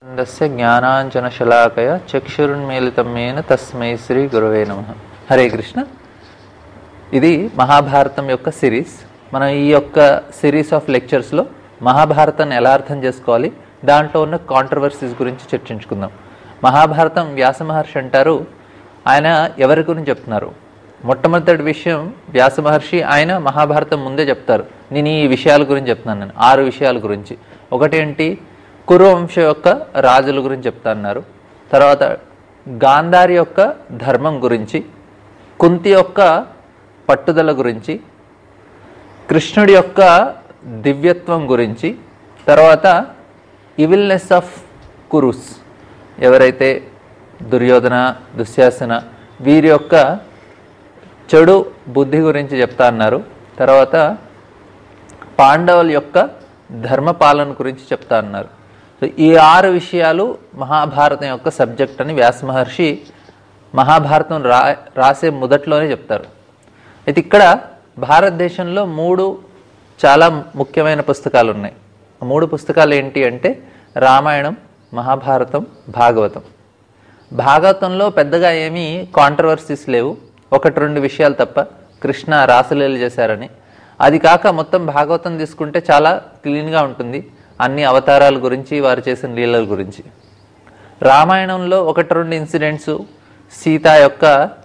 ఆనందస్య జ్ఞానాంజనశలాకయ చక్షురున్మీలితమేన తస్మై శ్రీ గురువే నమ హరే కృష్ణ ఇది మహాభారతం యొక్క సిరీస్ మనం ఈ యొక్క సిరీస్ ఆఫ్ లెక్చర్స్లో మహాభారతాన్ని ఎలా అర్థం చేసుకోవాలి దాంట్లో ఉన్న కాంట్రవర్సీస్ గురించి చర్చించుకుందాం మహాభారతం వ్యాస మహర్షి అంటారు ఆయన ఎవరి గురించి చెప్తున్నారు మొట్టమొదటి విషయం వ్యాస మహర్షి ఆయన మహాభారతం ముందే చెప్తారు నేను ఈ విషయాల గురించి చెప్తున్నాను నేను ఆరు విషయాల గురించి ఒకటేంటి కురువంశ యొక్క రాజుల గురించి చెప్తా అన్నారు తర్వాత గాంధారి యొక్క ధర్మం గురించి కుంతి యొక్క పట్టుదల గురించి కృష్ణుడి యొక్క దివ్యత్వం గురించి తర్వాత ఇవిల్నెస్ ఆఫ్ కురుస్ ఎవరైతే దుర్యోధన దుశ్శాసన వీరి యొక్క చెడు బుద్ధి గురించి చెప్తా అన్నారు తర్వాత పాండవుల యొక్క ధర్మపాలన గురించి చెప్తా అన్నారు సో ఈ ఆరు విషయాలు మహాభారతం యొక్క సబ్జెక్ట్ అని వ్యాస మహర్షి మహాభారతం రా రాసే మొదట్లోనే చెప్తారు అయితే ఇక్కడ భారతదేశంలో మూడు చాలా ముఖ్యమైన పుస్తకాలు ఉన్నాయి ఆ మూడు పుస్తకాలు ఏంటి అంటే రామాయణం మహాభారతం భాగవతం భాగవతంలో పెద్దగా ఏమీ కాంట్రవర్సీస్ లేవు ఒకటి రెండు విషయాలు తప్ప కృష్ణ రాసలీలు చేశారని అది కాక మొత్తం భాగవతం తీసుకుంటే చాలా క్లీన్గా ఉంటుంది అన్ని అవతారాల గురించి వారు చేసిన లీలల గురించి రామాయణంలో ఒకటి రెండు ఇన్సిడెంట్స్ సీత యొక్క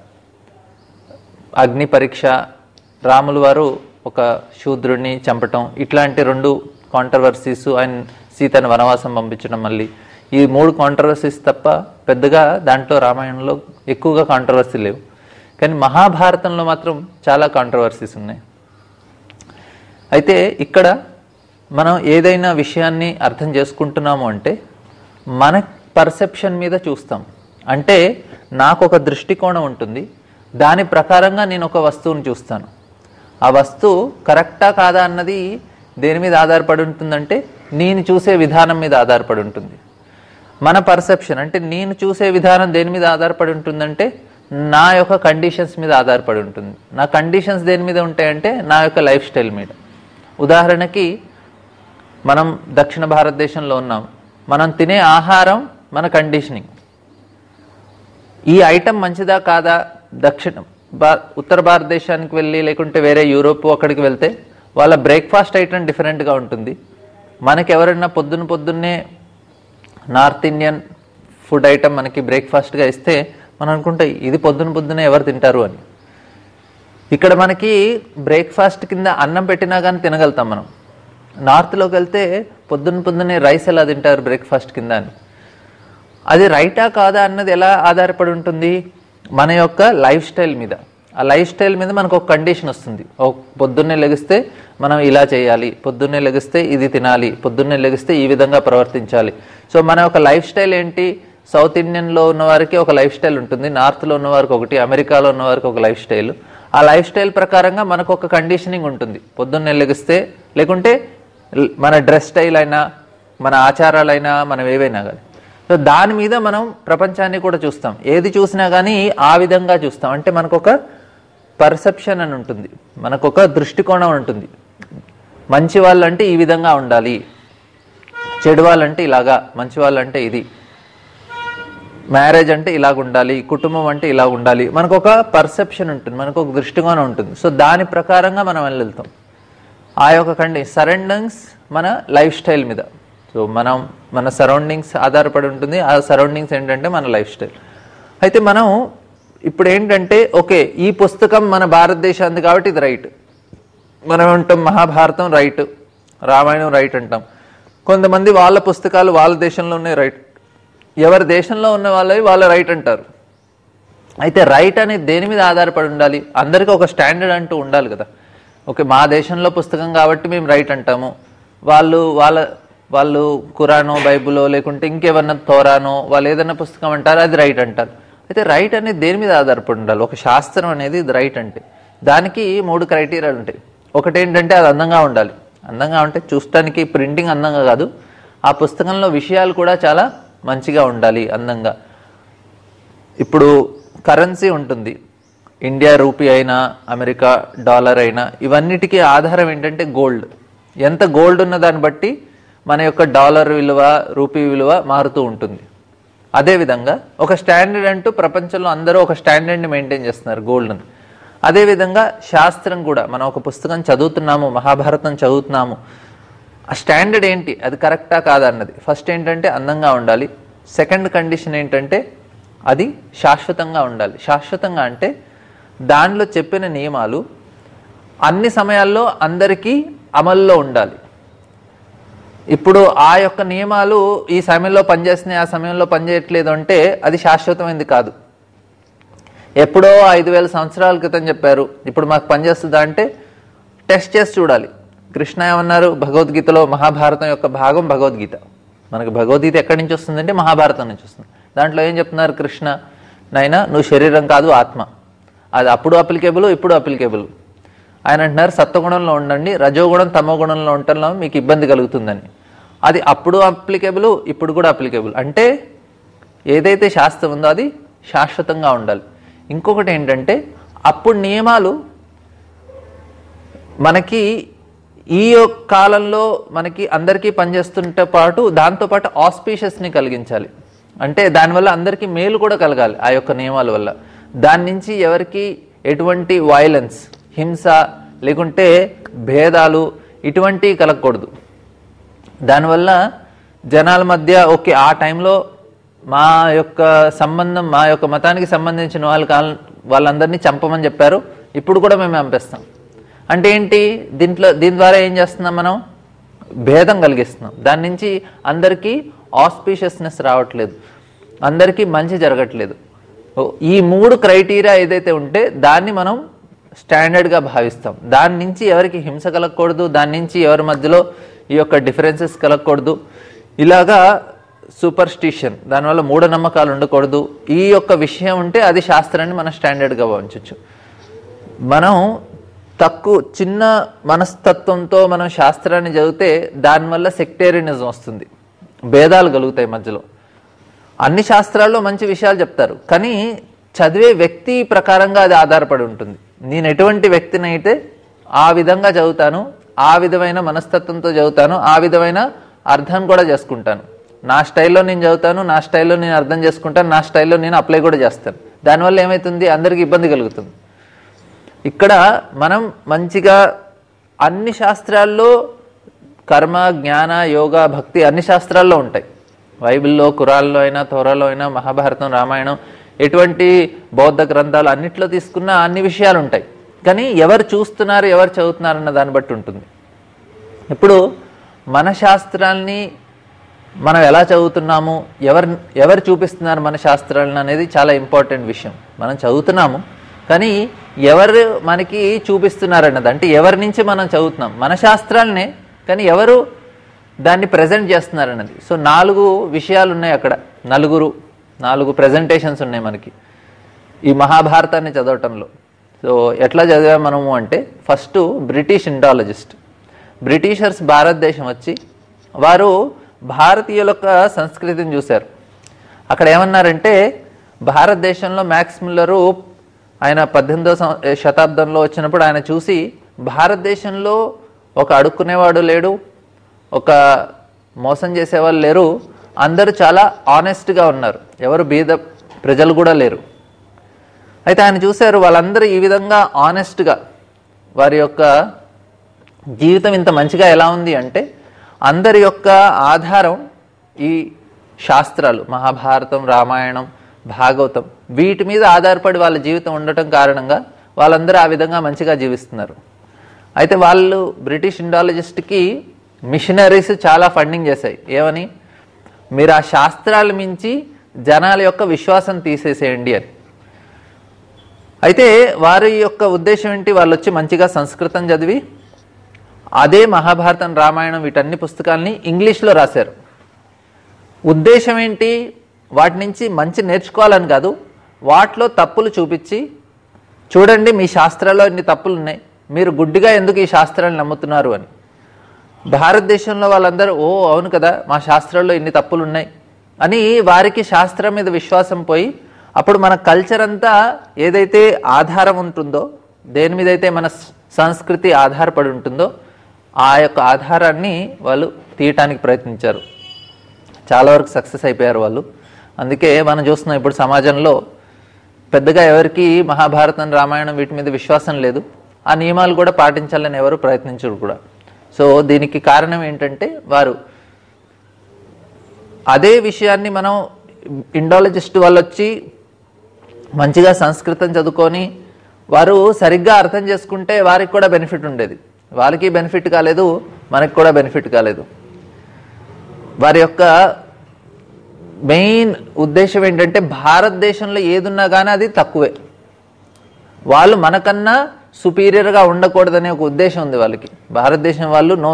అగ్ని పరీక్ష రాములు వారు ఒక శూద్రుడిని చంపటం ఇట్లాంటి రెండు కాంట్రవర్సీస్ ఆయన సీతను వనవాసం పంపించడం మళ్ళీ ఈ మూడు కాంట్రవర్సీస్ తప్ప పెద్దగా దాంట్లో రామాయణంలో ఎక్కువగా కాంట్రవర్సీ లేవు కానీ మహాభారతంలో మాత్రం చాలా కాంట్రవర్సీస్ ఉన్నాయి అయితే ఇక్కడ మనం ఏదైనా విషయాన్ని అర్థం చేసుకుంటున్నాము అంటే మన పర్సెప్షన్ మీద చూస్తాం అంటే నాకు ఒక దృష్టికోణం ఉంటుంది దాని ప్రకారంగా నేను ఒక వస్తువుని చూస్తాను ఆ వస్తువు కరెక్టా కాదా అన్నది దేని మీద ఆధారపడి ఉంటుందంటే నేను చూసే విధానం మీద ఆధారపడి ఉంటుంది మన పర్సెప్షన్ అంటే నేను చూసే విధానం దేని మీద ఆధారపడి ఉంటుందంటే నా యొక్క కండిషన్స్ మీద ఆధారపడి ఉంటుంది నా కండిషన్స్ దేని మీద ఉంటాయంటే నా యొక్క లైఫ్ స్టైల్ మీద ఉదాహరణకి మనం దక్షిణ భారతదేశంలో ఉన్నాం మనం తినే ఆహారం మన కండిషనింగ్ ఈ ఐటెం మంచిదా కాదా దక్షిణ భా ఉత్తర భారతదేశానికి వెళ్ళి లేకుంటే వేరే యూరోప్ అక్కడికి వెళ్తే వాళ్ళ బ్రేక్ఫాస్ట్ ఐటెం డిఫరెంట్గా ఉంటుంది మనకి ఎవరైనా పొద్దున్న పొద్దున్నే నార్త్ ఇండియన్ ఫుడ్ ఐటమ్ మనకి బ్రేక్ఫాస్ట్గా ఇస్తే మనం అనుకుంటే ఇది పొద్దున పొద్దునే ఎవరు తింటారు అని ఇక్కడ మనకి బ్రేక్ఫాస్ట్ కింద అన్నం పెట్టినా కానీ తినగలుగుతాం మనం నార్త్లోకి వెళ్తే పొద్దున్న పొద్దున్నే రైస్ ఎలా తింటారు బ్రేక్ఫాస్ట్ కింద అని అది రైటా కాదా అన్నది ఎలా ఆధారపడి ఉంటుంది మన యొక్క లైఫ్ స్టైల్ మీద ఆ లైఫ్ స్టైల్ మీద మనకు ఒక కండిషన్ వస్తుంది ఓ పొద్దున్నే లెగిస్తే మనం ఇలా చేయాలి పొద్దున్నే లెగిస్తే ఇది తినాలి పొద్దున్నే లెగిస్తే ఈ విధంగా ప్రవర్తించాలి సో మన యొక్క లైఫ్ స్టైల్ ఏంటి సౌత్ ఇండియన్లో ఉన్న వారికి ఒక లైఫ్ స్టైల్ ఉంటుంది నార్త్లో ఉన్న వారికి ఒకటి అమెరికాలో ఉన్న వారికి ఒక లైఫ్ స్టైల్ ఆ లైఫ్ స్టైల్ ప్రకారంగా మనకు ఒక కండిషనింగ్ ఉంటుంది పొద్దున్నే లెగిస్తే లేకుంటే మన డ్రెస్ స్టైల్ అయినా మన ఆచారాలైనా మనం ఏవైనా కానీ సో దాని మీద మనం ప్రపంచాన్ని కూడా చూస్తాం ఏది చూసినా కానీ ఆ విధంగా చూస్తాం అంటే మనకు ఒక పర్సెప్షన్ అని ఉంటుంది మనకు ఒక దృష్టికోణం ఉంటుంది మంచి వాళ్ళంటే ఈ విధంగా ఉండాలి చెడు వాళ్ళంటే ఇలాగా మంచి వాళ్ళంటే ఇది మ్యారేజ్ అంటే ఇలాగ ఉండాలి కుటుంబం అంటే ఇలా ఉండాలి మనకు ఒక పర్సెప్షన్ ఉంటుంది మనకు ఒక దృష్టికోణం ఉంటుంది సో దాని ప్రకారంగా మనం వెళ్తాం ఆ యొక్క కండి సరౌండింగ్స్ మన లైఫ్ స్టైల్ మీద సో మనం మన సరౌండింగ్స్ ఆధారపడి ఉంటుంది ఆ సరౌండింగ్స్ ఏంటంటే మన లైఫ్ స్టైల్ అయితే మనం ఇప్పుడు ఏంటంటే ఓకే ఈ పుస్తకం మన భారతదేశానికి కాబట్టి ఇది రైట్ మనం అంటాం మహాభారతం రైట్ రామాయణం రైట్ అంటాం కొంతమంది వాళ్ళ పుస్తకాలు వాళ్ళ దేశంలోనే రైట్ ఎవరి దేశంలో ఉన్న వాళ్ళవి వాళ్ళ రైట్ అంటారు అయితే రైట్ అనేది దేని మీద ఆధారపడి ఉండాలి అందరికీ ఒక స్టాండర్డ్ అంటూ ఉండాలి కదా ఓకే మా దేశంలో పుస్తకం కాబట్టి మేము రైట్ అంటాము వాళ్ళు వాళ్ళ వాళ్ళు కురానో బైబులో లేకుంటే ఇంకేమన్నా తోరానో వాళ్ళు ఏదైనా పుస్తకం అంటారు అది రైట్ అంటారు అయితే రైట్ అనేది దేని మీద ఆధారపడి ఉండాలి ఒక శాస్త్రం అనేది ఇది రైట్ అంటే దానికి మూడు క్రైటీరియాలు ఉంటాయి ఒకటి ఏంటంటే అది అందంగా ఉండాలి అందంగా ఉంటే చూడటానికి ప్రింటింగ్ అందంగా కాదు ఆ పుస్తకంలో విషయాలు కూడా చాలా మంచిగా ఉండాలి అందంగా ఇప్పుడు కరెన్సీ ఉంటుంది ఇండియా రూపీ అయినా అమెరికా డాలర్ అయినా ఇవన్నిటికీ ఆధారం ఏంటంటే గోల్డ్ ఎంత గోల్డ్ ఉన్న దాన్ని బట్టి మన యొక్క డాలర్ విలువ రూపీ విలువ మారుతూ ఉంటుంది అదేవిధంగా ఒక స్టాండర్డ్ అంటూ ప్రపంచంలో అందరూ ఒక స్టాండర్డ్ని మెయింటైన్ చేస్తున్నారు గోల్డ్ని అదేవిధంగా శాస్త్రం కూడా మనం ఒక పుస్తకం చదువుతున్నాము మహాభారతం చదువుతున్నాము ఆ స్టాండర్డ్ ఏంటి అది కరెక్టా కాదా అన్నది ఫస్ట్ ఏంటంటే అందంగా ఉండాలి సెకండ్ కండిషన్ ఏంటంటే అది శాశ్వతంగా ఉండాలి శాశ్వతంగా అంటే దానిలో చెప్పిన నియమాలు అన్ని సమయాల్లో అందరికీ అమల్లో ఉండాలి ఇప్పుడు ఆ యొక్క నియమాలు ఈ సమయంలో పనిచేస్తున్నాయి ఆ సమయంలో పనిచేయట్లేదు అంటే అది శాశ్వతమైనది కాదు ఎప్పుడో ఐదు వేల సంవత్సరాల క్రితం చెప్పారు ఇప్పుడు మాకు పనిచేస్తుందా అంటే టెస్ట్ చేసి చూడాలి కృష్ణ ఏమన్నారు భగవద్గీతలో మహాభారతం యొక్క భాగం భగవద్గీత మనకి భగవద్గీత ఎక్కడి నుంచి వస్తుందంటే మహాభారతం నుంచి వస్తుంది దాంట్లో ఏం చెప్తున్నారు కృష్ణ నైనా నువ్వు శరీరం కాదు ఆత్మ అది అప్పుడు అప్లికేబుల్ ఇప్పుడు అప్లికేబుల్ ఆయన అంటున్నారు సత్వగుణంలో ఉండండి రజోగుణం తమోగుణంలో ఉండటంలో మీకు ఇబ్బంది కలుగుతుందని అది అప్పుడు అప్లికేబుల్ ఇప్పుడు కూడా అప్లికేబుల్ అంటే ఏదైతే శాస్త్రం ఉందో అది శాశ్వతంగా ఉండాలి ఇంకొకటి ఏంటంటే అప్పుడు నియమాలు మనకి ఈ యొక్క కాలంలో మనకి అందరికీ పనిచేస్తుంటే పాటు దాంతోపాటు ఆస్పీషియస్ని కలిగించాలి అంటే దానివల్ల అందరికీ మేలు కూడా కలగాలి ఆ యొక్క నియమాల వల్ల దాని నుంచి ఎవరికి ఎటువంటి వైలెన్స్ హింస లేకుంటే భేదాలు ఇటువంటివి కలగకూడదు దానివల్ల జనాల మధ్య ఓకే ఆ టైంలో మా యొక్క సంబంధం మా యొక్క మతానికి సంబంధించిన వాళ్ళ కాల్ వాళ్ళందరినీ చంపమని చెప్పారు ఇప్పుడు కూడా మేము చంపేస్తాం అంటే ఏంటి దీంట్లో దీని ద్వారా ఏం చేస్తున్నాం మనం భేదం కలిగిస్తున్నాం దాని నుంచి అందరికీ ఆస్పీషియస్నెస్ రావట్లేదు అందరికీ మంచి జరగట్లేదు ఓ, ఈ మూడు క్రైటీరియా ఏదైతే ఉంటే దాన్ని మనం స్టాండర్డ్గా భావిస్తాం దాని నుంచి ఎవరికి హింస కలగకూడదు దాని నుంచి ఎవరి మధ్యలో ఈ యొక్క డిఫరెన్సెస్ కలగకూడదు ఇలాగా సూపర్స్టిషన్ దానివల్ల మూఢనమ్మకాలు ఉండకూడదు ఈ యొక్క విషయం ఉంటే అది శాస్త్రాన్ని మనం స్టాండర్డ్గా భావించవచ్చు మనం తక్కువ చిన్న మనస్తత్వంతో మనం శాస్త్రాన్ని చదివితే దానివల్ల సెక్టేరియనిజం వస్తుంది భేదాలు కలుగుతాయి మధ్యలో అన్ని శాస్త్రాల్లో మంచి విషయాలు చెప్తారు కానీ చదివే వ్యక్తి ప్రకారంగా అది ఆధారపడి ఉంటుంది నేను ఎటువంటి వ్యక్తిని అయితే ఆ విధంగా చదువుతాను ఆ విధమైన మనస్తత్వంతో చదువుతాను ఆ విధమైన అర్థం కూడా చేసుకుంటాను నా స్టైల్లో నేను చదువుతాను నా స్టైల్లో నేను అర్థం చేసుకుంటాను నా స్టైల్లో నేను అప్లై కూడా చేస్తాను దానివల్ల ఏమవుతుంది అందరికీ ఇబ్బంది కలుగుతుంది ఇక్కడ మనం మంచిగా అన్ని శాస్త్రాల్లో కర్మ జ్ఞాన యోగ భక్తి అన్ని శాస్త్రాల్లో ఉంటాయి బైబిల్లో కురాల్లో అయినా తోరాలో అయినా మహాభారతం రామాయణం ఎటువంటి బౌద్ధ గ్రంథాలు అన్నిట్లో తీసుకున్న అన్ని విషయాలు ఉంటాయి కానీ ఎవరు చూస్తున్నారు ఎవరు చదువుతున్నారు అన్న దాన్ని బట్టి ఉంటుంది ఇప్పుడు మన శాస్త్రాల్ని మనం ఎలా చదువుతున్నాము ఎవరు ఎవరు చూపిస్తున్నారు మన శాస్త్రాలను అనేది చాలా ఇంపార్టెంట్ విషయం మనం చదువుతున్నాము కానీ ఎవరు మనకి చూపిస్తున్నారు అన్నది అంటే ఎవరి నుంచి మనం చదువుతున్నాం మన శాస్త్రాలనే కానీ ఎవరు దాన్ని ప్రజెంట్ చేస్తున్నారు అన్నది సో నాలుగు విషయాలు ఉన్నాయి అక్కడ నలుగురు నాలుగు ప్రజెంటేషన్స్ ఉన్నాయి మనకి ఈ మహాభారతాన్ని చదవటంలో సో ఎట్లా చదివాం మనము అంటే ఫస్ట్ బ్రిటిష్ ఇండాలజిస్ట్ బ్రిటిషర్స్ భారతదేశం వచ్చి వారు భారతీయుల యొక్క సంస్కృతిని చూశారు అక్కడ ఏమన్నారంటే భారతదేశంలో మ్యాక్స్ మిల్లరు ఆయన పద్దెనిమిదో సం- శతాబ్దంలో వచ్చినప్పుడు ఆయన చూసి భారతదేశంలో ఒక అడుక్కునేవాడు లేడు ఒక మోసం చేసేవాళ్ళు లేరు అందరూ చాలా ఆనెస్ట్గా ఉన్నారు ఎవరు బీద ప్రజలు కూడా లేరు అయితే ఆయన చూశారు వాళ్ళందరూ ఈ విధంగా ఆనెస్ట్గా వారి యొక్క జీవితం ఇంత మంచిగా ఎలా ఉంది అంటే అందరి యొక్క ఆధారం ఈ శాస్త్రాలు మహాభారతం రామాయణం భాగవతం వీటి మీద ఆధారపడి వాళ్ళ జీవితం ఉండటం కారణంగా వాళ్ళందరూ ఆ విధంగా మంచిగా జీవిస్తున్నారు అయితే వాళ్ళు బ్రిటిష్ ఇండాలజిస్ట్కి మిషనరీస్ చాలా ఫండింగ్ చేశాయి ఏమని మీరు ఆ శాస్త్రాలు మించి జనాల యొక్క విశ్వాసం తీసేసేయండి అని అయితే వారి యొక్క ఉద్దేశం ఏంటి వాళ్ళు వచ్చి మంచిగా సంస్కృతం చదివి అదే మహాభారతం రామాయణం వీటన్ని పుస్తకాల్ని ఇంగ్లీష్లో రాశారు ఉద్దేశం ఏంటి వాటి నుంచి మంచి నేర్చుకోవాలని కాదు వాటిలో తప్పులు చూపించి చూడండి మీ శాస్త్రాల్లో ఇన్ని తప్పులు ఉన్నాయి మీరు గుడ్డిగా ఎందుకు ఈ శాస్త్రాన్ని నమ్ముతున్నారు అని భారతదేశంలో వాళ్ళందరూ ఓ అవును కదా మా శాస్త్రాల్లో ఇన్ని తప్పులు ఉన్నాయి అని వారికి శాస్త్రం మీద విశ్వాసం పోయి అప్పుడు మన కల్చర్ అంతా ఏదైతే ఆధారం ఉంటుందో దేని మీద అయితే మన స- సంస్కృతి ఆధారపడి ఉంటుందో ఆ యొక్క ఆధారాన్ని వాళ్ళు తీయటానికి ప్రయత్నించారు చాలా వరకు సక్సెస్ అయిపోయారు వాళ్ళు అందుకే మనం చూస్తున్నాం ఇప్పుడు సమాజంలో పెద్దగా ఎవరికి మహాభారతం రామాయణం వీటి మీద విశ్వాసం లేదు ఆ నియమాలు కూడా పాటించాలని ఎవరు ప్రయత్నించరు కూడా సో దీనికి కారణం ఏంటంటే వారు అదే విషయాన్ని మనం ఇండాలజిస్ట్ వాళ్ళు వచ్చి మంచిగా సంస్కృతం చదువుకొని వారు సరిగ్గా అర్థం చేసుకుంటే వారికి కూడా బెనిఫిట్ ఉండేది వాళ్ళకి బెనిఫిట్ కాలేదు మనకి కూడా బెనిఫిట్ కాలేదు వారి యొక్క మెయిన్ ఉద్దేశం ఏంటంటే భారతదేశంలో ఏదున్నా కానీ అది తక్కువే వాళ్ళు మనకన్నా సుపీరియర్గా ఉండకూడదనే ఒక ఉద్దేశం ఉంది వాళ్ళకి భారతదేశం వాళ్ళు నో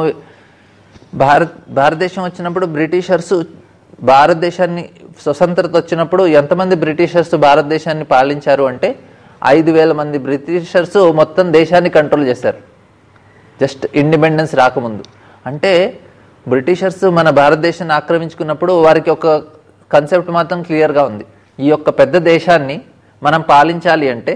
భారత్ భారతదేశం వచ్చినప్పుడు బ్రిటిషర్స్ భారతదేశాన్ని స్వతంత్రత వచ్చినప్పుడు ఎంతమంది బ్రిటిషర్స్ భారతదేశాన్ని పాలించారు అంటే ఐదు వేల మంది బ్రిటిషర్స్ మొత్తం దేశాన్ని కంట్రోల్ చేశారు జస్ట్ ఇండిపెండెన్స్ రాకముందు అంటే బ్రిటిషర్స్ మన భారతదేశాన్ని ఆక్రమించుకున్నప్పుడు వారికి ఒక కన్సెప్ట్ మాత్రం క్లియర్గా ఉంది ఈ యొక్క పెద్ద దేశాన్ని మనం పాలించాలి అంటే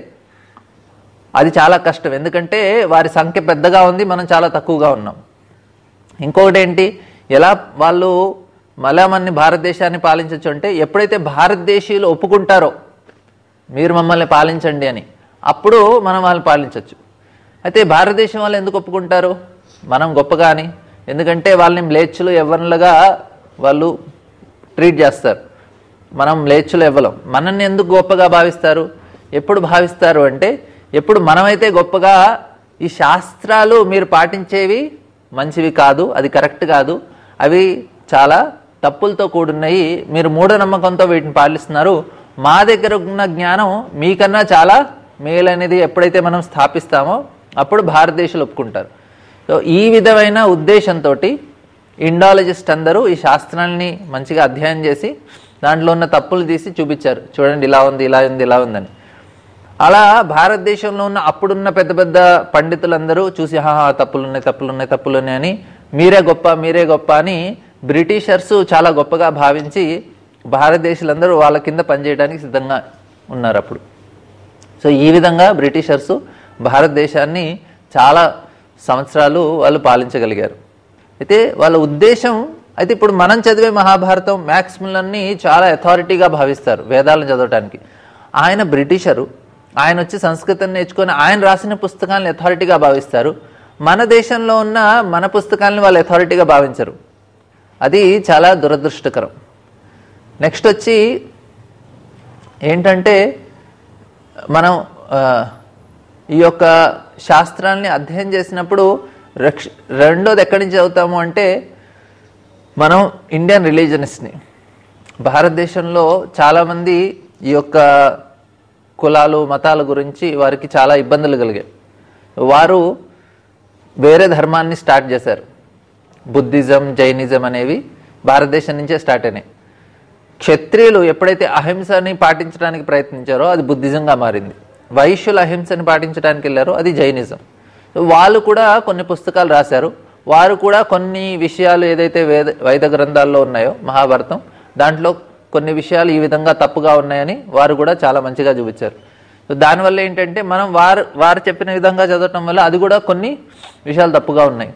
అది చాలా కష్టం ఎందుకంటే వారి సంఖ్య పెద్దగా ఉంది మనం చాలా తక్కువగా ఉన్నాం ఇంకొకటి ఏంటి ఎలా వాళ్ళు మళ్ళా మనని భారతదేశాన్ని పాలించవచ్చు అంటే ఎప్పుడైతే భారతదేశీయులు ఒప్పుకుంటారో మీరు మమ్మల్ని పాలించండి అని అప్పుడు మనం వాళ్ళని పాలించవచ్చు అయితే భారతదేశం వాళ్ళు ఎందుకు ఒప్పుకుంటారు మనం గొప్పగా అని ఎందుకంటే వాళ్ళని మ్లేచ్చులు ఎవ్వరులుగా వాళ్ళు ట్రీట్ చేస్తారు మనం మ్లేచ్చులు ఇవ్వలేం మనల్ని ఎందుకు గొప్పగా భావిస్తారు ఎప్పుడు భావిస్తారు అంటే ఎప్పుడు మనమైతే గొప్పగా ఈ శాస్త్రాలు మీరు పాటించేవి మంచివి కాదు అది కరెక్ట్ కాదు అవి చాలా తప్పులతో కూడున్నాయి మీరు మూఢనమ్మకంతో వీటిని పాటిస్తున్నారు మా దగ్గర ఉన్న జ్ఞానం మీకన్నా చాలా మేలనేది ఎప్పుడైతే మనం స్థాపిస్తామో అప్పుడు భారతదేశాలు ఒప్పుకుంటారు సో ఈ విధమైన ఉద్దేశంతో ఇండాలజిస్ట్ అందరూ ఈ శాస్త్రాన్ని మంచిగా అధ్యయనం చేసి దాంట్లో ఉన్న తప్పులు తీసి చూపించారు చూడండి ఇలా ఉంది ఇలా ఉంది ఇలా ఉందని అలా భారతదేశంలో ఉన్న అప్పుడున్న పెద్ద పెద్ద పండితులందరూ చూసి హాహా తప్పులు ఉన్నాయి తప్పులు ఉన్నాయి తప్పులు ఉన్నాయి అని మీరే గొప్ప మీరే గొప్ప అని బ్రిటిషర్స్ చాలా గొప్పగా భావించి భారతదేశాలందరూ వాళ్ళ కింద పనిచేయడానికి సిద్ధంగా ఉన్నారు అప్పుడు సో ఈ విధంగా బ్రిటిషర్స్ భారతదేశాన్ని చాలా సంవత్సరాలు వాళ్ళు పాలించగలిగారు అయితే వాళ్ళ ఉద్దేశం అయితే ఇప్పుడు మనం చదివే మహాభారతం మ్యాక్స్మిల్లన్ని చాలా అథారిటీగా భావిస్తారు వేదాలను చదవటానికి ఆయన బ్రిటిషరు ఆయన వచ్చి సంస్కృతం నేర్చుకొని ఆయన రాసిన పుస్తకాలను అథారిటీగా భావిస్తారు మన దేశంలో ఉన్న మన పుస్తకాలను వాళ్ళు అథారిటీగా భావించరు అది చాలా దురదృష్టకరం నెక్స్ట్ వచ్చి ఏంటంటే మనం ఆ, ఈ యొక్క శాస్త్రాల్ని అధ్యయనం చేసినప్పుడు రక్ష రెండోది ఎక్కడి నుంచి చదువుతాము అంటే మనం ఇండియన్ రిలీజనిస్ట్ని భారతదేశంలో చాలామంది ఈ యొక్క కులాలు మతాల గురించి వారికి చాలా ఇబ్బందులు కలిగాయి వారు వేరే ధర్మాన్ని స్టార్ట్ చేశారు బుద్ధిజం జైనిజం అనేవి భారతదేశం నుంచే స్టార్ట్ అయినాయి క్షత్రియులు ఎప్పుడైతే అహింసని పాటించడానికి ప్రయత్నించారో అది బుద్ధిజంగా మారింది వైశ్యులు అహింసని పాటించడానికి వెళ్ళారో అది జైనిజం వాళ్ళు కూడా కొన్ని పుస్తకాలు రాశారు వారు కూడా కొన్ని విషయాలు ఏదైతే వేద వైద గ్రంథాల్లో ఉన్నాయో మహాభారతం దాంట్లో కొన్ని విషయాలు ఈ విధంగా తప్పుగా ఉన్నాయని వారు కూడా చాలా మంచిగా చూపించారు సో దానివల్ల ఏంటంటే మనం వారు వారు చెప్పిన విధంగా చదవటం వల్ల అది కూడా కొన్ని విషయాలు తప్పుగా ఉన్నాయి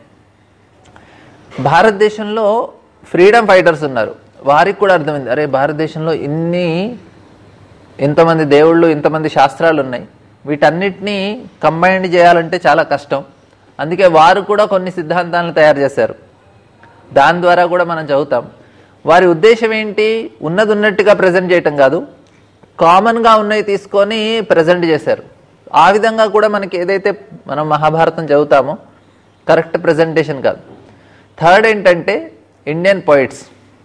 భారతదేశంలో ఫ్రీడమ్ ఫైటర్స్ ఉన్నారు వారికి కూడా అర్థమైంది అరే భారతదేశంలో ఇన్ని ఇంతమంది దేవుళ్ళు ఇంతమంది శాస్త్రాలు ఉన్నాయి వీటన్నిటినీ కంబైండ్ చేయాలంటే చాలా కష్టం అందుకే వారు కూడా కొన్ని సిద్ధాంతాలను తయారు చేశారు దాని ద్వారా కూడా మనం చదువుతాం వారి ఉద్దేశం ఏంటి ఉన్నది ఉన్నట్టుగా ప్రజెంట్ చేయటం కాదు కామన్గా ఉన్నవి తీసుకొని ప్రజెంట్ చేశారు ఆ విధంగా కూడా మనకి ఏదైతే మనం మహాభారతం చదువుతామో కరెక్ట్ ప్రజెంటేషన్ కాదు థర్డ్ ఏంటంటే ఇండియన్ పోయిట్స్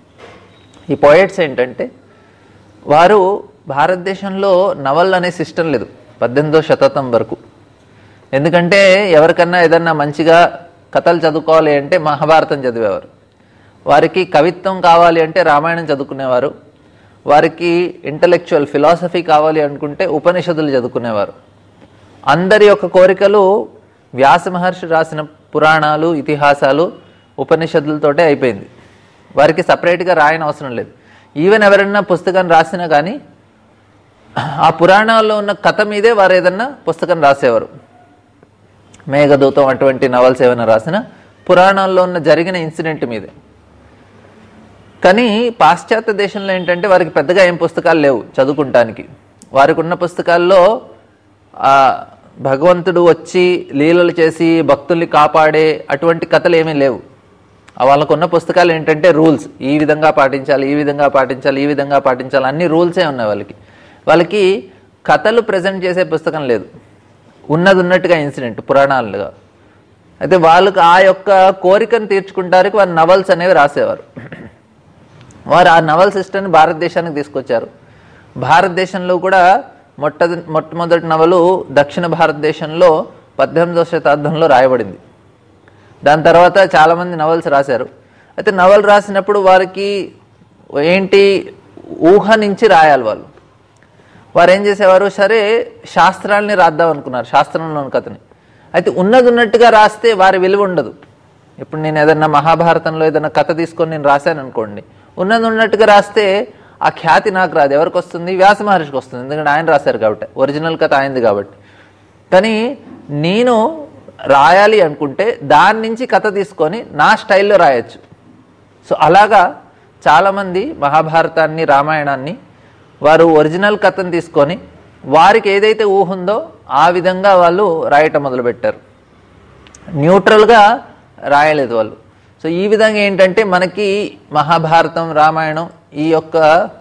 ఈ పోయిట్స్ ఏంటంటే వారు భారతదేశంలో నవల్ అనే సిస్టమ్ లేదు పద్దెనిమిదో శతాబ్దం వరకు ఎందుకంటే ఎవరికన్నా ఏదన్నా మంచిగా కథలు చదువుకోవాలి అంటే మహాభారతం చదివేవారు వారికి కవిత్వం కావాలి అంటే రామాయణం చదువుకునేవారు వారికి ఇంటలెక్చువల్ ఫిలాసఫీ కావాలి అనుకుంటే ఉపనిషత్తులు చదువుకునేవారు అందరి యొక్క కోరికలు వ్యాస మహర్షి రాసిన పురాణాలు ఇతిహాసాలు ఉపనిషత్తులతోటే అయిపోయింది వారికి సపరేట్గా రాయని అవసరం లేదు ఈవెన్ ఎవరైనా పుస్తకం రాసినా కానీ ఆ పురాణాల్లో ఉన్న కథ మీదే వారు ఏదన్నా పుస్తకం రాసేవారు మేఘదూతం అటువంటి నవల్స్ ఏమైనా రాసిన పురాణాల్లో ఉన్న జరిగిన ఇన్సిడెంట్ మీదే కానీ పాశ్చాత్య దేశంలో ఏంటంటే వారికి పెద్దగా ఏం పుస్తకాలు లేవు చదువుకుంటానికి వారికి ఉన్న పుస్తకాల్లో ఆ భగవంతుడు వచ్చి లీలలు చేసి భక్తుల్ని కాపాడే అటువంటి కథలు ఏమీ లేవు ఆ వాళ్ళకున్న పుస్తకాలు ఏంటంటే రూల్స్ ఈ విధంగా పాటించాలి ఈ విధంగా పాటించాలి ఈ విధంగా పాటించాలి అన్ని రూల్సే ఉన్నాయి వాళ్ళకి వాళ్ళకి కథలు ప్రజెంట్ చేసే పుస్తకం లేదు ఉన్నది ఉన్నట్టుగా ఇన్సిడెంట్ పురాణాలుగా అయితే వాళ్ళకు ఆ యొక్క కోరికను తీర్చుకుంటానికి వారు నవల్స్ అనేవి రాసేవారు వారు ఆ నవల్ సిస్టమ్ని భారతదేశానికి తీసుకొచ్చారు భారతదేశంలో కూడా మొట్ట మొట్టమొదటి నవలు దక్షిణ భారతదేశంలో పద్దెనిమిదవ శతాబ్దంలో రాయబడింది దాని తర్వాత చాలామంది నవల్స్ రాశారు అయితే నవల్ రాసినప్పుడు వారికి ఏంటి ఊహ నుంచి రాయాలి వాళ్ళు వారు ఏం చేసేవారు సరే శాస్త్రాల్ని రాద్దాం అనుకున్నారు శాస్త్రంలోని కథని అయితే ఉన్నది ఉన్నట్టుగా రాస్తే వారి విలువ ఉండదు ఇప్పుడు నేను ఏదన్నా మహాభారతంలో ఏదైనా కథ తీసుకొని నేను రాశాను అనుకోండి ఉన్నది ఉన్నట్టుగా రాస్తే ఆ ఖ్యాతి నాకు రాదు ఎవరికి వస్తుంది వ్యాస మహర్షికి వస్తుంది ఎందుకంటే ఆయన రాశారు కాబట్టి ఒరిజినల్ కథ ఆయనది కాబట్టి కానీ నేను రాయాలి అనుకుంటే దాని నుంచి కథ తీసుకొని నా స్టైల్లో రాయొచ్చు సో అలాగా చాలామంది మహాభారతాన్ని రామాయణాన్ని వారు ఒరిజినల్ కథను తీసుకొని వారికి ఏదైతే ఊహ ఉందో ఆ విధంగా వాళ్ళు రాయటం మొదలుపెట్టారు న్యూట్రల్గా రాయలేదు వాళ్ళు సో ఈ విధంగా ఏంటంటే మనకి మహాభారతం రామాయణం ఈ యొక్క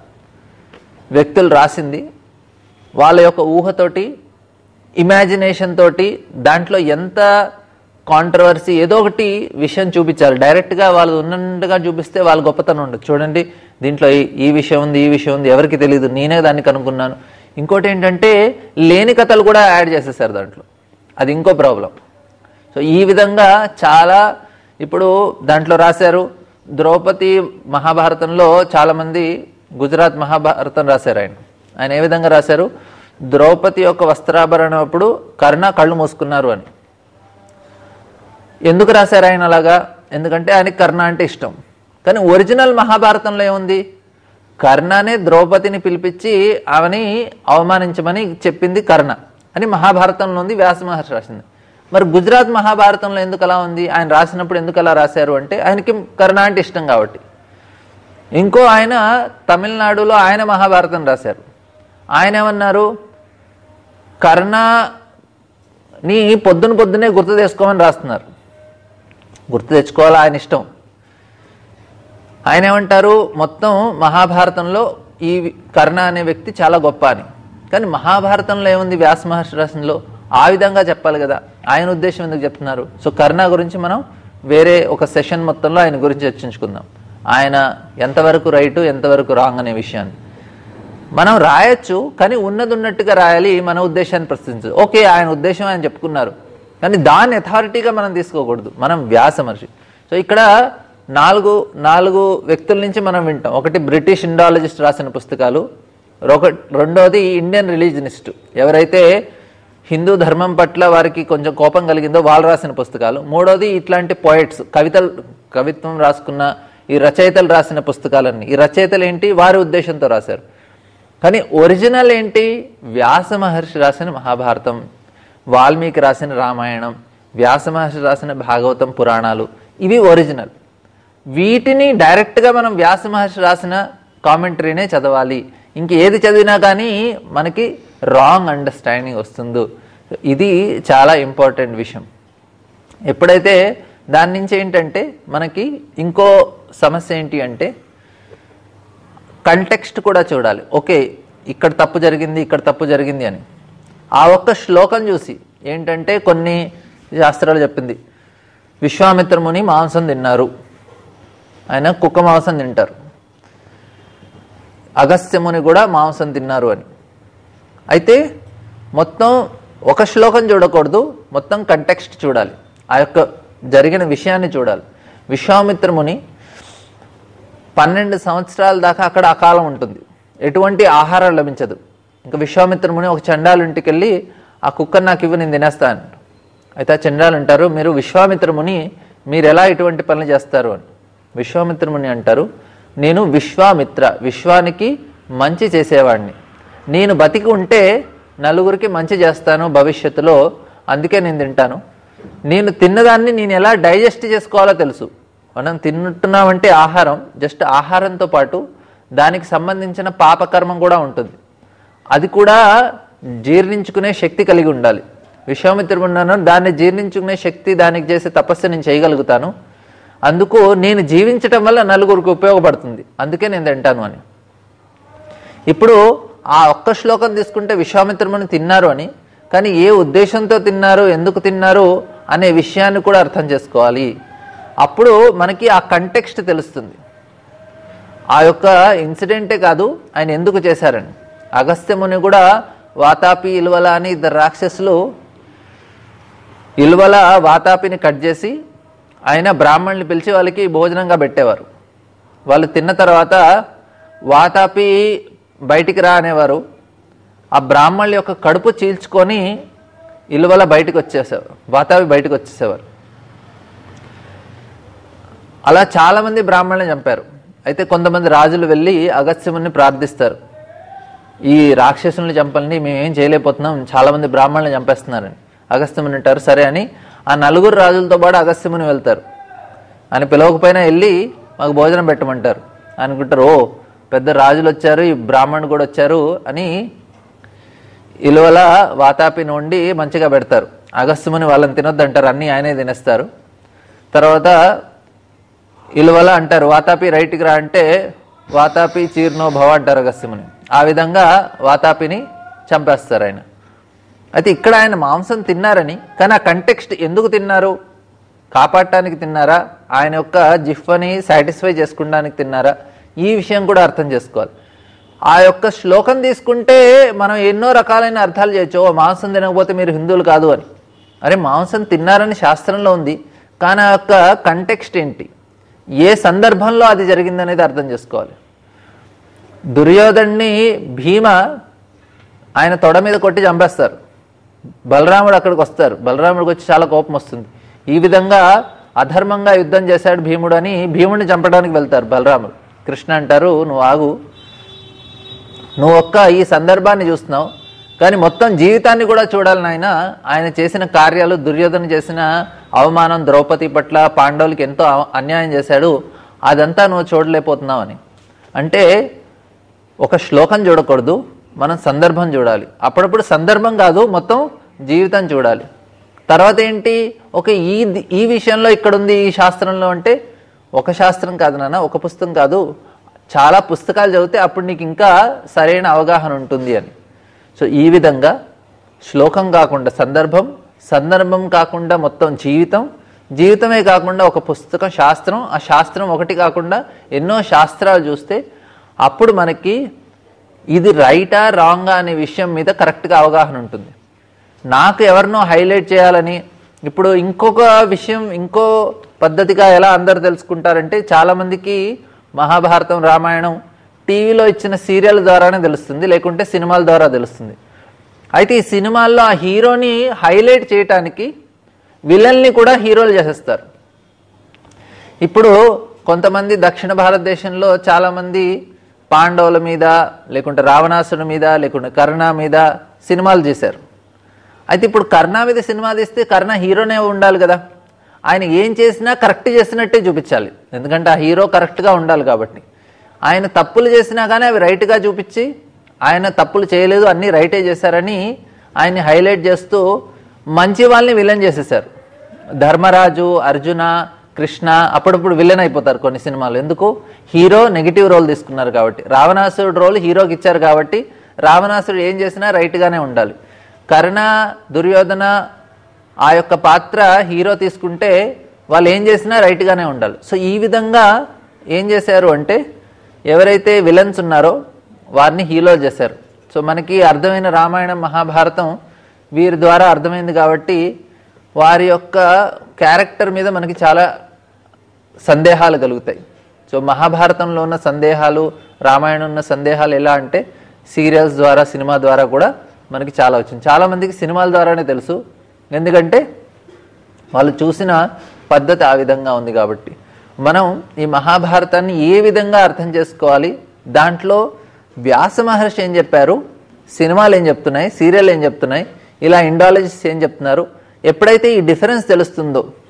వ్యక్తులు రాసింది వాళ్ళ యొక్క ఊహతోటి ఇమాజినేషన్ తోటి దాంట్లో ఎంత కాంట్రవర్సీ ఏదో ఒకటి విషయం చూపించాలి డైరెక్ట్గా వాళ్ళు ఉన్నట్టుగా చూపిస్తే వాళ్ళ గొప్పతనం ఉండదు చూడండి దీంట్లో ఈ- ఈ విషయం ఉంది ఈ విషయం ఉంది ఎవరికి తెలియదు నేనే దాన్ని కనుక్కున్నాను ఇంకోటి ఏంటంటే లేని కథలు కూడా యాడ్ చేసేసారు దాంట్లో అది ఇంకో ప్రాబ్లం సో ఈ విధంగా చాలా ఇప్పుడు దాంట్లో రాశారు ద్రౌపది మహాభారతంలో చాలామంది గుజరాత్ మహాభారతం రాశారు ఆయన ఆయన ఏ విధంగా రాశారు ద్రౌపది యొక్క వస్త్రాభరణం అప్పుడు కర్ణ కళ్ళు మూసుకున్నారు అని ఎందుకు రాశారు ఆయన అలాగా ఎందుకంటే ఆయనకి కర్ణ అంటే ఇష్టం కానీ ఒరిజినల్ మహాభారతంలో ఏముంది కర్ణనే ద్రౌపదిని పిలిపించి ఆమెని అవమానించమని చెప్పింది కర్ణ అని మహాభారతంలో ఉంది వ్యాస మహర్షి రాసింది మరి గుజరాత్ మహాభారతంలో ఎందుకు అలా ఉంది ఆయన రాసినప్పుడు ఎందుకు అలా రాశారు అంటే ఆయనకి కర్ణ అంటే ఇష్టం కాబట్టి ఇంకో ఆయన తమిళనాడులో ఆయన మహాభారతం రాశారు ఆయన ఏమన్నారు కర్ణని పొద్దున పొద్దునే గుర్తు తెచ్చుకోమని రాస్తున్నారు గుర్తు తెచ్చుకోవాలి ఆయన ఇష్టం ఆయన ఏమంటారు మొత్తం మహాభారతంలో ఈ కర్ణ అనే వ్యక్తి చాలా గొప్ప అని కానీ మహాభారతంలో ఏముంది వ్యాస మహర్షి రాసినలో ఆ విధంగా చెప్పాలి కదా ఆయన ఉద్దేశం ఎందుకు చెప్తున్నారు సో కర్ణ గురించి మనం వేరే ఒక సెషన్ మొత్తంలో ఆయన గురించి చర్చించుకుందాం ఆయన ఎంతవరకు రైటు ఎంతవరకు రాంగ్ అనే విషయాన్ని మనం రాయొచ్చు కానీ ఉన్నది ఉన్నట్టుగా రాయాలి మన ఉద్దేశాన్ని ప్రశ్నించదు ఓకే ఆయన ఉద్దేశం ఆయన చెప్పుకున్నారు కానీ దాన్ని అథారిటీగా మనం తీసుకోకూడదు మనం వ్యాస మనిషి సో ఇక్కడ నాలుగు నాలుగు వ్యక్తుల నుంచి మనం వింటాం ఒకటి బ్రిటిష్ ఇండాలజిస్ట్ రాసిన పుస్తకాలు ఒక రెండోది ఇండియన్ రిలీజనిస్ట్ ఎవరైతే హిందూ ధర్మం పట్ల వారికి కొంచెం కోపం కలిగిందో వాళ్ళు రాసిన పుస్తకాలు మూడోది ఇట్లాంటి పోయిట్స్ కవితలు కవిత్వం రాసుకున్న ఈ రచయితలు రాసిన పుస్తకాలన్నీ ఈ రచయితలు ఏంటి వారి ఉద్దేశంతో రాశారు కానీ ఒరిజినల్ ఏంటి వ్యాస మహర్షి రాసిన మహాభారతం వాల్మీకి రాసిన రామాయణం వ్యాస మహర్షి రాసిన భాగవతం పురాణాలు ఇవి ఒరిజినల్ వీటిని డైరెక్ట్గా మనం వ్యాస మహర్షి రాసిన కామెంటరీనే చదవాలి ఇంక ఏది చదివినా కానీ మనకి రాంగ్ అండర్స్టాండింగ్ వస్తుందో ఇది చాలా ఇంపార్టెంట్ విషయం ఎప్పుడైతే దాని నుంచి ఏంటంటే మనకి ఇంకో సమస్య ఏంటి అంటే కంటెక్స్ట్ కూడా చూడాలి ఓకే ఇక్కడ తప్పు జరిగింది ఇక్కడ తప్పు జరిగింది అని ఆ ఒక్క శ్లోకం చూసి ఏంటంటే కొన్ని శాస్త్రాలు చెప్పింది విశ్వామిత్రముని మాంసం తిన్నారు ఆయన కుక్క మాంసం తింటారు అగస్త్యముని కూడా మాంసం తిన్నారు అని అయితే మొత్తం ఒక శ్లోకం చూడకూడదు మొత్తం కంటెక్స్ట్ చూడాలి ఆ యొక్క జరిగిన విషయాన్ని చూడాలి విశ్వామిత్రముని పన్నెండు సంవత్సరాల దాకా అక్కడ అకాలం ఉంటుంది ఎటువంటి ఆహారం లభించదు ఇంకా విశ్వామిత్రముని ఒక చండాలు ఇంటికి వెళ్ళి ఆ కుక్కను నాకు ఇవ్వ నేను తినేస్తాను అయితే ఆ చండాలు అంటారు మీరు విశ్వామిత్రముని మీరు ఎలా ఇటువంటి పనులు చేస్తారు అని విశ్వామిత్రముని అంటారు నేను విశ్వామిత్ర విశ్వానికి మంచి చేసేవాడిని నేను బతికి ఉంటే నలుగురికి మంచి చేస్తాను భవిష్యత్తులో అందుకే నేను తింటాను నేను తిన్నదాన్ని నేను ఎలా డైజెస్ట్ చేసుకోవాలో తెలుసు మనం తింటున్నామంటే ఆహారం జస్ట్ ఆహారంతో పాటు దానికి సంబంధించిన పాపకర్మం కూడా ఉంటుంది అది కూడా జీర్ణించుకునే శక్తి కలిగి ఉండాలి విశ్వామిత్రుడున్నాను దాన్ని జీర్ణించుకునే శక్తి దానికి చేసే తపస్సు నేను చేయగలుగుతాను అందుకు నేను జీవించటం వల్ల నలుగురికి ఉపయోగపడుతుంది అందుకే నేను తింటాను అని ఇప్పుడు ఆ ఒక్క శ్లోకం తీసుకుంటే విశ్వామిత్రముని తిన్నారు అని కానీ ఏ ఉద్దేశంతో తిన్నారు ఎందుకు తిన్నారు అనే విషయాన్ని కూడా అర్థం చేసుకోవాలి అప్పుడు మనకి ఆ కంటెక్స్ట్ తెలుస్తుంది ఆ యొక్క ఇన్సిడెంటే కాదు ఆయన ఎందుకు చేశారని అగస్త్యముని కూడా వాతాపి ఇల్వల అని ఇద్దరు రాక్షసులు ఇల్వల వాతాపిని కట్ చేసి ఆయన బ్రాహ్మణుని పిలిచి వాళ్ళకి భోజనంగా పెట్టేవారు వాళ్ళు తిన్న తర్వాత వాతాపి బయటికి రా అనేవారు ఆ బ్రాహ్మణుల యొక్క కడుపు చీల్చుకొని ఇల్వల బయటకు వచ్చేసేవారు వాతాపి బయటకు వచ్చేసేవారు అలా చాలామంది బ్రాహ్మణులను చంపారు అయితే కొంతమంది రాజులు వెళ్ళి అగస్త్యముని ప్రార్థిస్తారు ఈ రాక్షసుల్ని చంపాలని మేమేం చేయలేకపోతున్నాం చాలామంది బ్రాహ్మణులను చంపేస్తున్నారని అగస్త్యముని అంటారు సరే అని ఆ నలుగురు రాజులతో పాటు అగస్త్యముని వెళ్తారు అని పిలవకపోయినా వెళ్ళి మాకు భోజనం పెట్టమంటారు అనుకుంటారు ఓ పెద్ద రాజులు వచ్చారు ఈ బ్రాహ్మణుడు కూడా వచ్చారు అని ఇలువల వాతాపిని వండి మంచిగా పెడతారు అగస్త్యముని వాళ్ళని తినొద్దంటారు అన్నీ ఆయనే తినేస్తారు తర్వాత ఇలువల అంటారు వాతాపి రైట్కి రా అంటే వాతాపి చీర్నో భవ అంటారు అగస్త్యముని ఆ విధంగా వాతాపిని చంపేస్తారు ఆయన అయితే ఇక్కడ ఆయన మాంసం తిన్నారని కానీ ఆ కంటెక్స్ట్ ఎందుకు తిన్నారు కాపాడటానికి తిన్నారా ఆయన యొక్క జిఫ్వని సాటిస్ఫై చేసుకోవడానికి తిన్నారా ఈ విషయం కూడా అర్థం చేసుకోవాలి ఆ యొక్క శ్లోకం తీసుకుంటే మనం ఎన్నో రకాలైన అర్థాలు చేయొచ్చు ఓ మాంసం తినకపోతే మీరు హిందువులు కాదు అని అరే మాంసం తిన్నారని శాస్త్రంలో ఉంది కానీ ఆ యొక్క కంటెక్స్ట్ ఏంటి ఏ సందర్భంలో అది జరిగిందనేది అర్థం చేసుకోవాలి దుర్యోధన్ని భీమ ఆయన తొడ మీద కొట్టి చంపేస్తారు బలరాముడు అక్కడికి వస్తారు బలరాముడికి వచ్చి చాలా కోపం వస్తుంది ఈ విధంగా అధర్మంగా యుద్ధం చేశాడు భీముడు అని భీముడిని చంపడానికి వెళ్తారు బలరాముడు కృష్ణ అంటారు నువ్వు ఆగు నువ్వు ఒక్క ఈ సందర్భాన్ని చూస్తున్నావు కానీ మొత్తం జీవితాన్ని కూడా చూడాలి నాయన ఆయన చేసిన కార్యాలు దుర్యోధన చేసిన అవమానం ద్రౌపది పట్ల పాండవులకి ఎంతో అవ- అన్యాయం చేశాడు అదంతా నువ్వు చూడలేకపోతున్నావు అని అంటే ఒక శ్లోకం చూడకూడదు మనం సందర్భం చూడాలి అప్పుడప్పుడు సందర్భం కాదు మొత్తం జీవితం చూడాలి తర్వాత ఏంటి ఒక ఈ ఈ విషయంలో ఇక్కడ ఉంది ఈ శాస్త్రంలో అంటే ఒక శాస్త్రం కాదు నాన్న ఒక పుస్తకం కాదు చాలా పుస్తకాలు చదివితే అప్పుడు నీకు ఇంకా సరైన అవగాహన ఉంటుంది అని సో ఈ విధంగా శ్లోకం కాకుండా సందర్భం సందర్భం కాకుండా మొత్తం జీవితం జీవితమే కాకుండా ఒక పుస్తకం శాస్త్రం ఆ శాస్త్రం ఒకటి కాకుండా ఎన్నో శాస్త్రాలు చూస్తే అప్పుడు మనకి ఇది రైటా రాంగా అనే విషయం మీద కరెక్ట్గా అవగాహన ఉంటుంది నాకు ఎవరినో హైలైట్ చేయాలని ఇప్పుడు ఇంకొక విషయం ఇంకో పద్ధతిగా ఎలా అందరు తెలుసుకుంటారంటే చాలామందికి మహాభారతం రామాయణం టీవీలో ఇచ్చిన సీరియల్ ద్వారానే తెలుస్తుంది లేకుంటే సినిమాల ద్వారా తెలుస్తుంది అయితే ఈ సినిమాల్లో ఆ హీరోని హైలైట్ చేయటానికి విలన్ని కూడా హీరోలు చేసేస్తారు ఇప్పుడు కొంతమంది దక్షిణ భారతదేశంలో చాలామంది పాండవుల మీద లేకుంటే రావణాసుడి మీద లేకుంటే కర్ణ మీద సినిమాలు చేశారు అయితే ఇప్పుడు కర్ణ మీద సినిమా తీస్తే కర్ణ హీరోనే ఉండాలి కదా ఆయన ఏం చేసినా కరెక్ట్ చేసినట్టే చూపించాలి ఎందుకంటే ఆ హీరో కరెక్ట్గా ఉండాలి కాబట్టి ఆయన తప్పులు చేసినా కానీ అవి రైట్గా చూపించి ఆయన తప్పులు చేయలేదు అన్నీ రైటే చేశారని ఆయన్ని హైలైట్ చేస్తూ మంచి వాళ్ళని విలన్ చేసేసారు ధర్మరాజు అర్జున కృష్ణ అప్పుడప్పుడు విలన్ అయిపోతారు కొన్ని సినిమాలు ఎందుకు హీరో నెగిటివ్ రోల్ తీసుకున్నారు కాబట్టి రావణాసురుడు రోల్ హీరోకి ఇచ్చారు కాబట్టి రావణాసురుడు ఏం చేసినా రైట్గానే ఉండాలి కర్ణ దుర్యోధన ఆ యొక్క పాత్ర హీరో తీసుకుంటే వాళ్ళు ఏం చేసినా రైట్గానే ఉండాలి సో ఈ విధంగా ఏం చేశారు అంటే ఎవరైతే విలన్స్ ఉన్నారో వారిని హీరో చేశారు సో మనకి అర్థమైన రామాయణం మహాభారతం వీరి ద్వారా అర్థమైంది కాబట్టి వారి యొక్క క్యారెక్టర్ మీద మనకి చాలా సందేహాలు కలుగుతాయి సో మహాభారతంలో ఉన్న సందేహాలు రామాయణం ఉన్న సందేహాలు ఎలా అంటే సీరియల్స్ ద్వారా సినిమా ద్వారా కూడా మనకి చాలా వచ్చింది చాలామందికి సినిమాల ద్వారానే తెలుసు ఎందుకంటే వాళ్ళు చూసిన పద్ధతి ఆ విధంగా ఉంది కాబట్టి మనం ఈ మహాభారతాన్ని ఏ విధంగా అర్థం చేసుకోవాలి దాంట్లో వ్యాస మహర్షి ఏం చెప్పారు సినిమాలు ఏం చెప్తున్నాయి సీరియల్ ఏం చెప్తున్నాయి ఇలా ఇండాలజిస్ట్ ఏం చెప్తున్నారు ఎప్పుడైతే ఈ డిఫరెన్స్ తెలుస్తుందో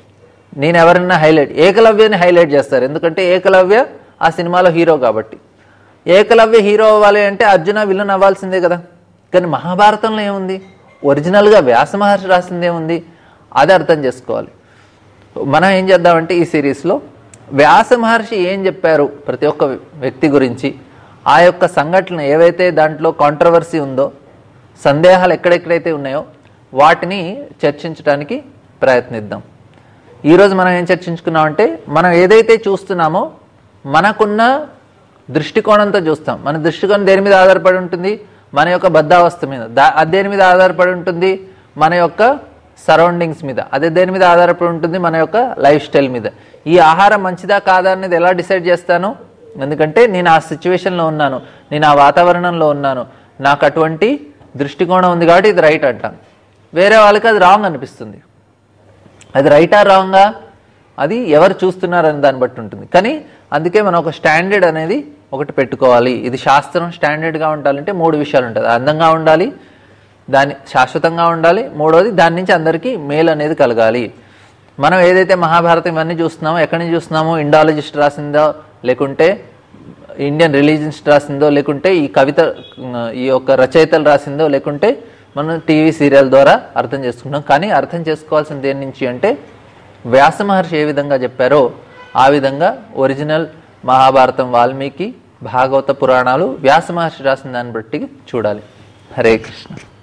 నేను ఎవరైనా హైలైట్ ఏకలవ్యని హైలైట్ చేస్తారు ఎందుకంటే ఏకలవ్య ఆ సినిమాలో హీరో కాబట్టి ఏకలవ్య హీరో అవ్వాలి అంటే అర్జున విలన్ అవ్వాల్సిందే కదా కానీ మహాభారతంలో ఏముంది ఒరిజినల్గా వ్యాస మహర్షి రాసింది ఏముంది అది అర్థం చేసుకోవాలి మనం ఏం చేద్దామంటే ఈ సిరీస్లో వ్యాస మహర్షి ఏం చెప్పారు ప్రతి ఒక్క వ్యక్తి గురించి ఆ యొక్క సంఘటన ఏవైతే దాంట్లో కాంట్రవర్సీ ఉందో సందేహాలు ఎక్కడెక్కడైతే ఉన్నాయో వాటిని చర్చించడానికి ప్రయత్నిద్దాం ఈరోజు మనం ఏం చర్చించుకున్నామంటే మనం ఏదైతే చూస్తున్నామో మనకున్న దృష్టికోణంతో చూస్తాం మన దృష్టికోణం దేని మీద ఆధారపడి ఉంటుంది మన యొక్క బద్ధావస్థ మీద దా అది దేని మీద ఆధారపడి ఉంటుంది మన యొక్క సరౌండింగ్స్ మీద అదే దేని మీద ఆధారపడి ఉంటుంది మన యొక్క లైఫ్ స్టైల్ మీద ఈ ఆహారం మంచిదా కాదా అనేది ఎలా డిసైడ్ చేస్తాను ఎందుకంటే నేను ఆ సిచ్యువేషన్లో ఉన్నాను నేను ఆ వాతావరణంలో ఉన్నాను నాకు అటువంటి దృష్టికోణం ఉంది కాబట్టి ఇది రైట్ అంటాను వేరే వాళ్ళకి అది రాంగ్ అనిపిస్తుంది అది రైటా రాంగా అది ఎవరు చూస్తున్నారని దాన్ని బట్టి ఉంటుంది కానీ అందుకే మనం ఒక స్టాండర్డ్ అనేది ఒకటి పెట్టుకోవాలి ఇది శాస్త్రం స్టాండర్డ్గా ఉండాలంటే మూడు విషయాలు ఉంటుంది అందంగా ఉండాలి దాని శాశ్వతంగా ఉండాలి మూడోది దాని నుంచి అందరికీ మేలు అనేది కలగాలి మనం ఏదైతే మహాభారతం ఇవన్నీ చూస్తున్నామో ఎక్కడి నుంచి చూస్తున్నామో ఇండాలజిస్ట్ రాసిందో లేకుంటే ఇండియన్ రిలీజియన్స్ రాసిందో లేకుంటే ఈ కవిత ఈ యొక్క రచయితలు రాసిందో లేకుంటే మనం టీవీ సీరియల్ ద్వారా అర్థం చేసుకుంటాం కానీ అర్థం చేసుకోవాల్సింది దేని నుంచి అంటే వ్యాస మహర్షి ఏ విధంగా చెప్పారో ఆ విధంగా ఒరిజినల్ మహాభారతం వాల్మీకి భాగవత పురాణాలు వ్యాస మహర్షి రాసిన దాన్ని బట్టి చూడాలి హరే కృష్ణ